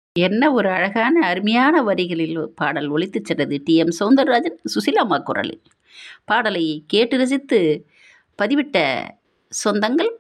என்ன ஒரு அழகான அருமையான வரிகளில் பாடல் ஒலித்துச் சென்றது டி எம் சௌந்தரராஜன் சுசிலாம்மா குரலில் பாடலை கேட்டு ரசித்து பதிவிட்ட சொந்தங்கள்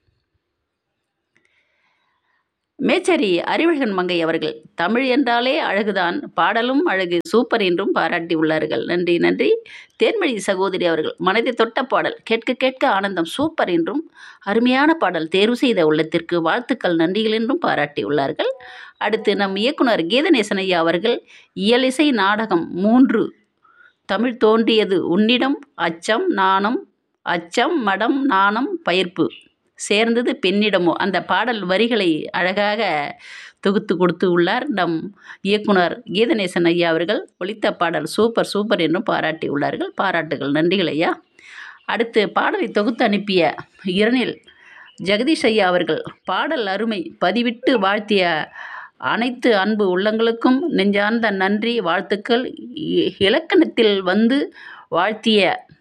மேச்சேரி அறிவழகன் மங்கை அவர்கள் தமிழ் என்றாலே அழகுதான் பாடலும் அழகு சூப்பர் என்றும் பாராட்டி உள்ளார்கள் நன்றி நன்றி தேன்மொழி சகோதரி அவர்கள் மனதை தொட்ட பாடல் கேட்க கேட்க ஆனந்தம் சூப்பர் என்றும் அருமையான பாடல் தேர்வு செய்த உள்ளத்திற்கு வாழ்த்துக்கள் நன்றிகள் என்றும் பாராட்டி உள்ளார்கள் அடுத்து நம் இயக்குனர் கீதநேசன் ஐயா அவர்கள் இயலிசை நாடகம் மூன்று தமிழ் தோன்றியது உன்னிடம் அச்சம் நாணம் அச்சம் மடம் நாணம் பயிர்ப்பு சேர்ந்தது பெண்ணிடமோ அந்த பாடல் வரிகளை அழகாக தொகுத்து கொடுத்து உள்ளார் நம் இயக்குனர் கீதநேசன் ஐயா அவர்கள் ஒலித்த பாடல் சூப்பர் சூப்பர் என்றும் பாராட்டி உள்ளார்கள் பாராட்டுகள் நன்றிகள் ஐயா அடுத்து பாடலை தொகுத்து அனுப்பிய இரணில் ஜெகதீஷ் ஐயா அவர்கள் பாடல் அருமை பதிவிட்டு வாழ்த்திய அனைத்து அன்பு உள்ளங்களுக்கும் நெஞ்சார்ந்த நன்றி வாழ்த்துக்கள் இ- இலக்கணத்தில் வந்து வாழ்த்திய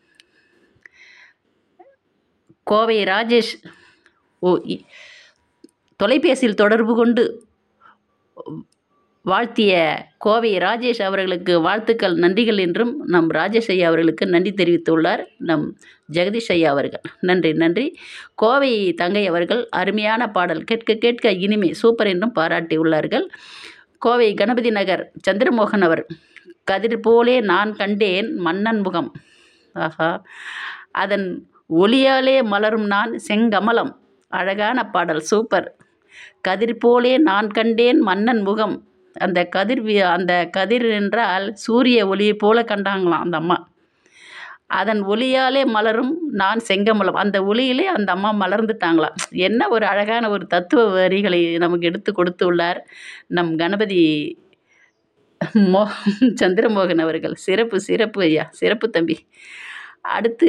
கோவை ராஜேஷ் ஓ இ- தொலைபேசியில் தொடர்பு கொண்டு வாழ்த்திய கோவை ராஜேஷ் அவர்களுக்கு வாழ்த்துக்கள் நன்றிகள் என்றும் நம் ராஜேஷ் ஐயா அவர்களுக்கு நன்றி தெரிவித்துள்ளார் நம் ஜெகதீஷ் ஐயா அவர்கள் நன்றி நன்றி கோவை தங்கை அவர்கள் அருமையான பாடல் கேட்க கேட்க இனிமை சூப்பர் என்றும் பாராட்டி உள்ளார்கள் கோவை கணபதி நகர் சந்திரமோகன் அவர் கதிர் போலே நான் கண்டேன் மன்னன் முகம் ஆஹா அதன் ஒளியாலே மலரும் நான் செங்கமலம் அழகான பாடல் சூப்பர் கதிர் போலே நான் கண்டேன் மன்னன் முகம் அந்த கதிர் வி- அந்த கதிர் என்றால் சூரிய ஒளியை போல கண்டாங்களாம் அந்த அம்மா அதன் ஒளியாலே மலரும் நான் செங்கமலம் அந்த ஒளியிலே அந்த அம்மா மலர்ந்துட்டாங்களாம் என்ன ஒரு அழகான ஒரு தத்துவ வரிகளை நமக்கு எடுத்து கொடுத்து உள்ளார் நம் கணபதி மோ சந்திரமோகன் அவர்கள் சிறப்பு சிறப்பு ஐயா சிறப்பு தம்பி அடுத்து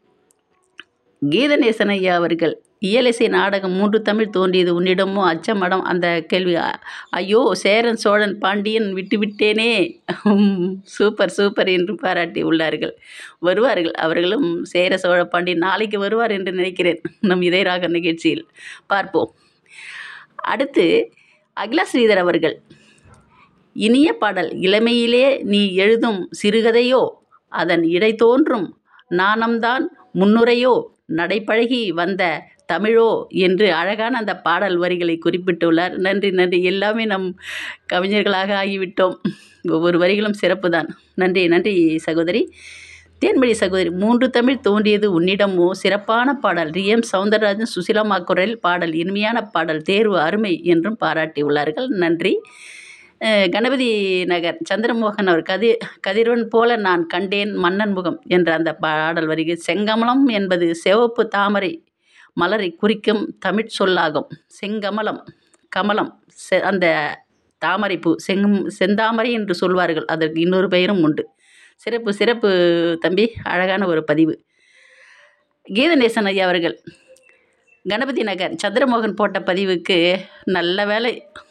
கீதநேசன் ஐயா அவர்கள் இயலிசை நாடகம் மூன்று தமிழ் தோன்றியது உன்னிடமோ அச்சமடம் அந்த கேள்வி அ- ஐயோ சேரன் சோழன் பாண்டியன் விட்டு விட்டேனே உம், சூப்பர் சூப்பர் என்று பாராட்டி உள்ளார்கள் வருவார்கள் அவர்களும் சேர சோழ பாண்டியன் நாளைக்கு வருவார் என்று நினைக்கிறேன் நம் இதயராக நிகழ்ச்சியில் பார்ப்போம் அடுத்து அகிலா ஸ்ரீதர் அவர்கள் இனிய பாடல் இளமையிலே நீ எழுதும் சிறுகதையோ அதன் இடை தோன்றும் நாணம்தான் முன்னுரையோ நடைப்பழகி வந்த தமிழோ என்று அழகான அந்த பாடல் வரிகளை குறிப்பிட்டுள்ளார் நன்றி நன்றி எல்லாமே நம் கவிஞர்களாக ஆகிவிட்டோம் ஒவ்வொரு வரிகளும் சிறப்பு தான் நன்றி நன்றி சகோதரி தேன்மொழி சகோதரி மூன்று தமிழ் தோன்றியது உன்னிடமோ சிறப்பான பாடல் ரி எம் சவுந்தரராஜன் சுசிலாமா குரல் பாடல் இனிமையான பாடல் தேர்வு அருமை என்றும் பாராட்டியுள்ளார்கள் நன்றி அஹ் கணபதி நகர் சந்திரமோகன் அவர் கதிர் கதிரவன் போல நான் கண்டேன் மன்னன் முகம் என்ற அந்த பாடல் வரிகள் செங்கமலம் என்பது சிவப்பு தாமரை மலரை குறிக்கும் தமிழ் சொல்லாகும் செங்கமலம் கமலம் செ அந்த தாமரைப்பூ செங் செந்தாமரை என்று சொல்வார்கள் அதற்கு இன்னொரு பெயரும் உண்டு சிறப்பு சிறப்பு தம்பி அழகான ஒரு பதிவு கீதநேசன் ஐயா அவர்கள் கணபதி நகர் சந்திரமோகன் போட்ட பதிவுக்கு நல்ல வேலை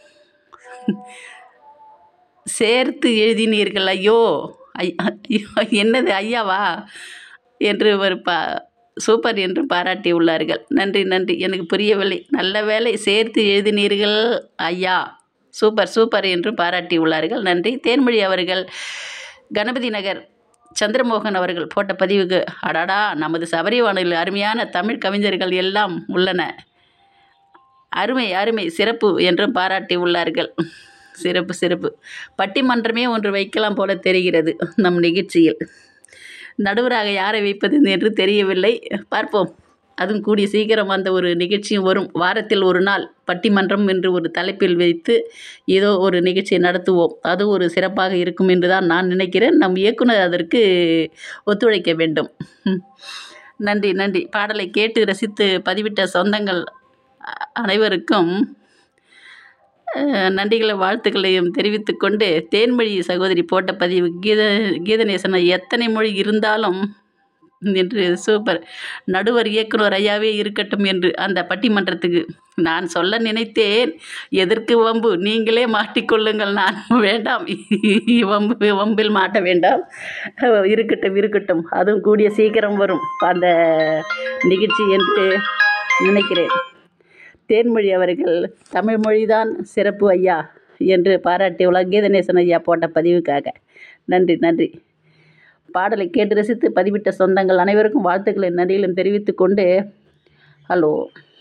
சேர்த்து எழுதினீர்கள் ஐயோ ஐ ஐயோ, என்னது ஐயாவா என்று ஒரு பா சூப்பர் என்று பாராட்டி உள்ளார்கள் நன்றி நன்றி எனக்கு புரியவில்லை நல்ல வேலை சேர்த்து எழுதினீர்கள் ஐயா சூப்பர் சூப்பர் என்று பாராட்டி உள்ளார்கள் நன்றி தேன்மொழி அவர்கள் கணபதி நகர் சந்திரமோகன் அவர்கள் போட்ட பதிவுக்கு அடாடா நமது சபரிவானில் அருமையான தமிழ் கவிஞர்கள் எல்லாம் உள்ளன அருமை அருமை சிறப்பு என்றும் பாராட்டி உள்ளார்கள் சிறப்பு சிறப்பு பட்டிமன்றமே ஒன்று வைக்கலாம் போல தெரிகிறது நம் நிகழ்ச்சியில் நடுவராக யாரை வைப்பது என்று தெரியவில்லை பார்ப்போம் அதுவும் கூடிய சீக்கிரம் அந்த ஒரு நிகழ்ச்சியும் வரும் வாரத்தில் ஒரு நாள் பட்டிமன்றம் என்று ஒரு தலைப்பில் வைத்து ஏதோ ஒரு நிகழ்ச்சியை நடத்துவோம் அது ஒரு சிறப்பாக இருக்கும் என்று தான் நான் நினைக்கிறேன் நம் இயக்குனர் அதற்கு ஒத்துழைக்க வேண்டும் ம். நன்றி நன்றி பாடலை கேட்டு ரசித்து பதிவிட்ட சொந்தங்கள் அ- அனைவருக்கும் அஹ், நன்றிகளை வாழ்த்துக்களையும் தெரிவித்துக்கொண்டு தேன்மொழி சகோதரி போட்ட பதிவு கீத கீதநேசன் எத்தனை மொழி இருந்தாலும் என்று சூப்பர் நடுவர் இயக்குனர் ஐயாவே இருக்கட்டும் என்று அந்த பட்டிமன்றத்துக்கு நான் சொல்ல நினைத்தேன் எதற்கு வம்பு நீங்களே மாட்டிக்கொள்ளுங்கள் நான் வேண்டாம் வம்பு வம்பில் மாட்ட வேண்டாம் இருக்கட்டும் இருக்கட்டும் அதுவும் கூடிய சீக்கிரம் வரும் அந்த நிகழ்ச்சி என்று நினைக்கிறேன் தேன்மொழி அவர்கள் தமிழ் மொழிதான் சிறப்பு ஐயா என்று பாராட்டியுள்ளார் கீதநேசன் ஐயா போட்ட பதிவுக்காக நன்றி நன்றி பாடலை கேட்டு ரசித்து பதிவிட்ட சொந்தங்கள் அனைவருக்கும் வாழ்த்துக்களை நன்றிகளும் தெரிவித்துக் கொண்டு ஹலோ